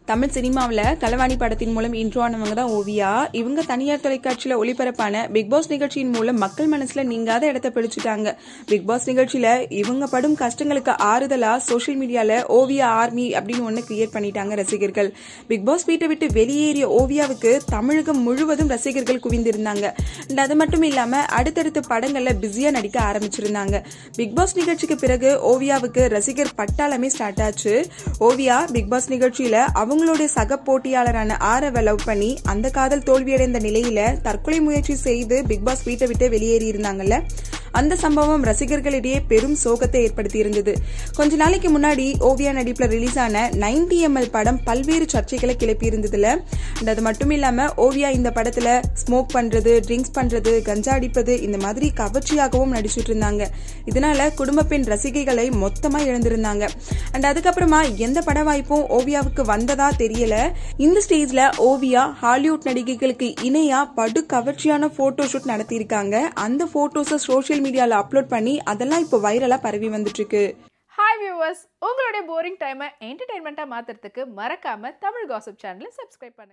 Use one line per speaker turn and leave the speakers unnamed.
தமிழ் சினிமாவில் களவாணி படத்தின் மூலம் இன்ட்ரோ ஆனவங்க தான் ஓவியா இவங்க தனியார் தொலைக்காட்சியில் ஒளிபரப்பான பிக் பாஸ் நிகழ்ச்சியின் மூலம் மக்கள் மனசுல நீங்காத இடத்த பிடிச்சிட்டாங்க பிக் பாஸ் நிகழ்ச்சியில இவங்க படும் கஷ்டங்களுக்கு ஆறுதலா சோஷியல் மீடியால ஓவியா ஆர்மி அப்படின்னு ஒன்று கிரியேட் பண்ணிட்டாங்க ரசிகர்கள் பிக் பாஸ் வீட்டை விட்டு வெளியேறிய ஓவியாவுக்கு தமிழகம் முழுவதும் ரசிகர்கள் குவிந்திருந்தாங்க And அது மட்டும் இல்லாம அடுத்தடுத்த படங்கள்ல பிஸியா நடிக்க ஆரம்பிச்சிருந்தாங்க பிக் பாஸ் நிகழ்ச்சிக்கு பிறகு ஓவியாவுக்கு ரசிகர் பட்டாளமே ஸ்டார்ட் ஆச்சு ஓவியா பிக் பாஸ் நிகழ்ச்சியில அவங்களுடைய சக போட்டியாளரான ஆரவ லவ் பண்ணி அந்த காதல் தோல்வியடைந்த நிலையில தற்கொலை முயற்சி செய்து பிக் பாஸ் வீட்டை விட்டு வெளியேறி இருந்தாங்கல்ல அந்த சம்பவம் ரசிகர்களிடையே பெரும் சோகத்தை ஏற்படுத்தி இருந்தது கொஞ்ச நாளைக்கு முன்னாடி ஓவியா நடிப்புல ரிலீஸ் ஆன நைன்டி எம்எல் படம் பல்வேறு சர்ச்சைகளை கிளப்பி இருந்ததுல And அது மட்டும் இல்லாம ஓவியா இந்த படத்துல ஸ்மோக் பண்றது ட்ரிங்க்ஸ் பண்றது கஞ்சா அடிப்பது இந்த மாதிரி கவர்ச்சியாகவும் நடிச்சிட்டு இருந்தாங்க இதனால குடும்ப பெண் ரசிகைகளை மொத்தமா இழந்திருந்தாங்க அண்ட் அதுக்கப்புறமா எந்த பட வாய்ப்பும் ஓவியாவுக்கு வந்ததா தெரியல இந்த ஸ்டேஜ்ல ஓவியா ஹாலிவுட் நடிகைகளுக்கு இணையா படு கவர்ச்சியான போட்டோ ஷூட் நடத்தியிருக்காங்க அந்த போட்டோஸை சோஷியல் மீடியால அப்லோட் பண்ணி அதெல்லாம் இப்போ வைரலா பரவி வந்துட்டு இருக்கு
ஹாய் வியூவர்ஸ் உங்களுடைய போரிங் டைமை என்டர்டைன்மெண்ட்டாக மாற்றுறதுக்கு மறக்காமல் தமிழ் காசிப் சேனலை சப்ஸ்கிரைப் பண்ணுங்க